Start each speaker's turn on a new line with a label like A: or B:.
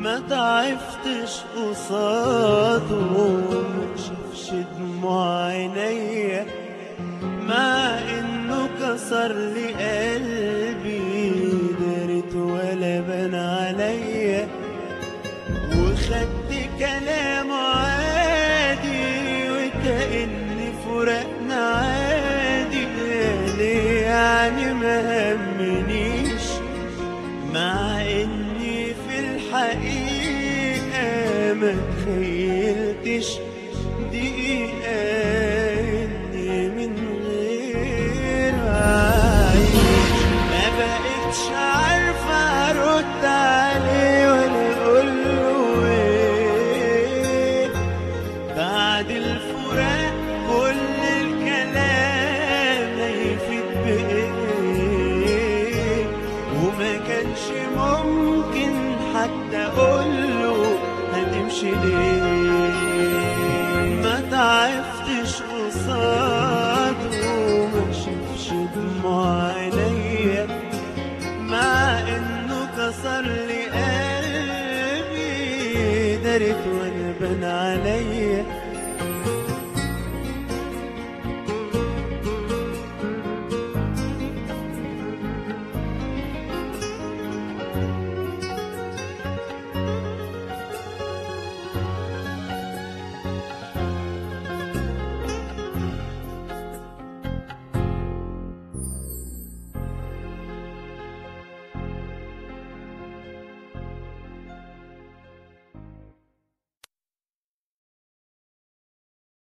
A: ما ضعفتش قصاده ما شافش دموع عينيا مع انه كسر لي قلبي دارت ولا بان عليا وخدت كلامه عادي وكأن فراقنا عادي ليه يعني ما همنيش مع اني في الحقيقة ما تخيلتش دقيقة اني من غير عايش ما بقتش عارفة ارد عليه ولا اقوله ايه بعد الفراق كل الكلام هيفيد بإيه وما كانش ممكن حتى أقوله هتمشي ليه ما تعفتش قصاده ما شافش دموع عينيا مع انه كسر لي قلبي دارت وانا بان عليا